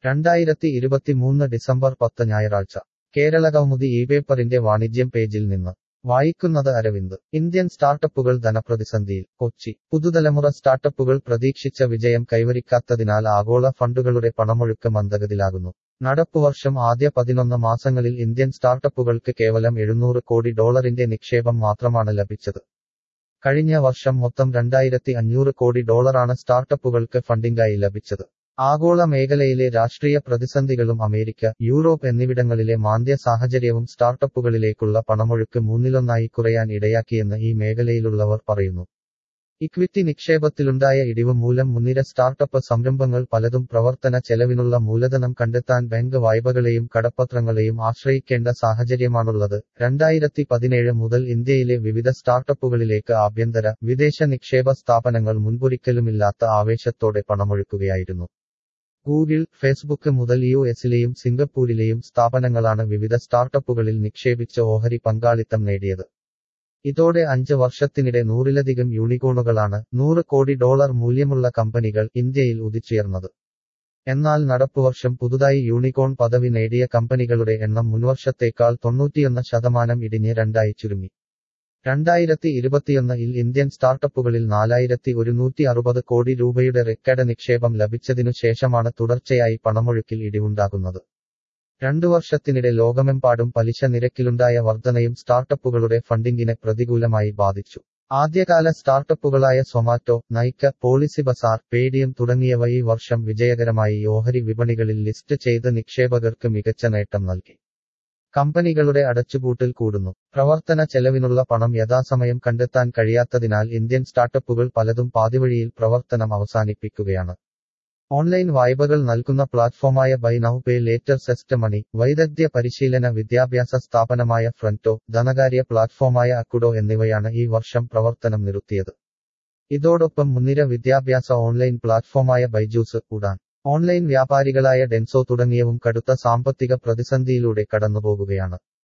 രണ്ടായിരത്തി ഇരുപത്തിമൂന്ന് ഡിസംബർ പത്ത് ഞായറാഴ്ച കേരളകൗമുദി ഈ പേപ്പറിന്റെ വാണിജ്യം പേജിൽ നിന്ന് വായിക്കുന്നത് അരവിന്ദ് ഇന്ത്യൻ സ്റ്റാർട്ടപ്പുകൾ ധനപ്രതിസന്ധിയിൽ കൊച്ചി പുതുതലമുറ സ്റ്റാർട്ടപ്പുകൾ പ്രതീക്ഷിച്ച വിജയം കൈവരിക്കാത്തതിനാൽ ആഗോള ഫണ്ടുകളുടെ പണമൊഴുക്ക് മന്ദഗതിയിലാകുന്നു നടപ്പുവർഷം ആദ്യ പതിനൊന്ന് മാസങ്ങളിൽ ഇന്ത്യൻ സ്റ്റാർട്ടപ്പുകൾക്ക് കേവലം എഴുന്നൂറ് കോടി ഡോളറിന്റെ നിക്ഷേപം മാത്രമാണ് ലഭിച്ചത് കഴിഞ്ഞ വർഷം മൊത്തം രണ്ടായിരത്തി അഞ്ഞൂറ് കോടി ഡോളറാണ് സ്റ്റാർട്ടപ്പുകൾക്ക് ഫണ്ടിംഗായി ലഭിച്ചത് ആഗോള മേഖലയിലെ രാഷ്ട്രീയ പ്രതിസന്ധികളും അമേരിക്ക യൂറോപ്പ് എന്നിവിടങ്ങളിലെ മാന്ദ്യ സാഹചര്യവും സ്റ്റാർട്ടപ്പുകളിലേക്കുള്ള പണമൊഴുക്ക് മൂന്നിലൊന്നായി കുറയാൻ ഇടയാക്കിയെന്ന് ഈ മേഖലയിലുള്ളവർ പറയുന്നു ഇക്വിറ്റി നിക്ഷേപത്തിലുണ്ടായ ഇടിവ് മൂലം മുൻനിര സ്റ്റാർട്ടപ്പ് സംരംഭങ്ങൾ പലതും പ്രവർത്തന ചെലവിനുള്ള മൂലധനം കണ്ടെത്താൻ ബാങ്ക് വായ്പകളെയും കടപ്പത്രങ്ങളെയും ആശ്രയിക്കേണ്ട സാഹചര്യമാണുള്ളത് രണ്ടായിരത്തി പതിനേഴ് മുതൽ ഇന്ത്യയിലെ വിവിധ സ്റ്റാർട്ടപ്പുകളിലേക്ക് ആഭ്യന്തര വിദേശ നിക്ഷേപ സ്ഥാപനങ്ങൾ മുൻപൊരിക്കലുമില്ലാത്ത ആവേശത്തോടെ പണമൊഴുക്കുകയായിരുന്നു ഗൂഗിൾ ഫേസ്ബുക്ക് മുതൽ യു എസിലെയും സിംഗപ്പൂരിലെയും സ്ഥാപനങ്ങളാണ് വിവിധ സ്റ്റാർട്ടപ്പുകളിൽ നിക്ഷേപിച്ച് ഓഹരി പങ്കാളിത്തം നേടിയത് ഇതോടെ അഞ്ച് വർഷത്തിനിടെ നൂറിലധികം യൂണിക്കോണുകളാണ് നൂറ് കോടി ഡോളർ മൂല്യമുള്ള കമ്പനികൾ ഇന്ത്യയിൽ ഉദിച്ചുയർന്നത് എന്നാൽ നടപ്പുവർഷം പുതുതായി യൂണിക്കോൺ പദവി നേടിയ കമ്പനികളുടെ എണ്ണം മുൻവർഷത്തേക്കാൾ തൊണ്ണൂറ്റിയൊന്ന് ശതമാനം ഇടിഞ്ഞ് രണ്ടായി ചുരുങ്ങി രണ്ടായിരത്തി ഇരുപത്തിയൊന്നിൽ ഇന്ത്യൻ സ്റ്റാർട്ടപ്പുകളിൽ നാലായിരത്തി ഒരുന്നൂറ്റി അറുപത് കോടി രൂപയുടെ റെക്കോർഡ് നിക്ഷേപം ലഭിച്ചതിനു ശേഷമാണ് തുടർച്ചയായി പണമൊഴുക്കിൽ ഇടിവുണ്ടാകുന്നത് രണ്ടു വർഷത്തിനിടെ ലോകമെമ്പാടും പലിശ നിരക്കിലുണ്ടായ വർധനയും സ്റ്റാർട്ടപ്പുകളുടെ ഫണ്ടിംഗിനെ പ്രതികൂലമായി ബാധിച്ചു ആദ്യകാല സ്റ്റാർട്ടപ്പുകളായ സൊമാറ്റോ നൈക്ക പോളിസി ബസാർ പേടിഎം തുടങ്ങിയവ ഈ വർഷം വിജയകരമായി ഓഹരി വിപണികളിൽ ലിസ്റ്റ് ചെയ്ത് നിക്ഷേപകർക്ക് മികച്ച നേട്ടം നൽകി കമ്പനികളുടെ അടച്ചുപൂട്ടൽ കൂടുന്നു പ്രവർത്തന ചെലവിനുള്ള പണം യഥാസമയം കണ്ടെത്താൻ കഴിയാത്തതിനാൽ ഇന്ത്യൻ സ്റ്റാർട്ടപ്പുകൾ പലതും പാതിവഴിയിൽ പ്രവർത്തനം അവസാനിപ്പിക്കുകയാണ് ഓൺലൈൻ വായ്പകൾ നൽകുന്ന പ്ലാറ്റ്ഫോമായ buy now pay later Zest Money വൈദഗ്ധ്യ പരിശീലന വിദ്യാഭ്യാസ സ്ഥാപനമായ ഫ്രന്റോ ധനകാര്യ പ്ലാറ്റ്ഫോമായ അക്കുഡോ എന്നിവയാണ് ഈ വർഷം പ്രവർത്തനം നിർത്തിയത് ഇതോടൊപ്പം മുൻനിര വിദ്യാഭ്യാസ ഓൺലൈൻ പ്ലാറ്റ്ഫോമായ ബൈജൂസ് ഉഡാൻ ഓൺലൈൻ വ്യാപാരികളായ ഡെൻസോ തുടങ്ങിയവും കടുത്ത സാമ്പത്തിക പ്രതിസന്ധിയിലൂടെ കടന്നുപോകുകയാണ്